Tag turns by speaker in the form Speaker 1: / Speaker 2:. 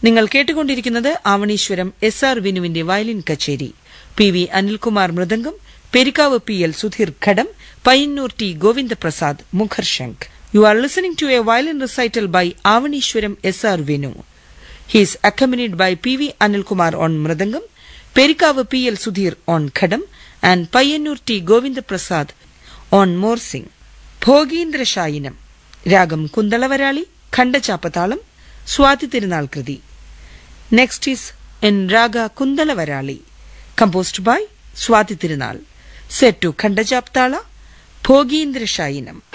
Speaker 1: നിങ്ങൾ കേട്ടുകൊണ്ടിരിക്കുന്നത് Avaneeswaram S R വിനുവിന്റെ വയലിൻ കച്ചേരി P V Anilkumar mridangam Perikkavu P L Sudheer ghatam Payyanur T Govindaprasad mukharshanku you are listening to a violin recital by Avaneeswaram S R Vinu He is accompanied by P.V. Anilkumar on Mridangam, Perikavu P.L. Sudhir on Khadam, and Payyannur T. Govinda Prasad on Morsing. Bhogeendrashayinam രാഗം കുന്തളവരാളി ഖണ്ഡചാപ്പതാളം സ്വാതി തിരുനാൾ കൃതി next is in raga Kunthalavarali composed by Swathi Thirunal set to ഖണ്ഡചാപ്താള Bhogindrashayinam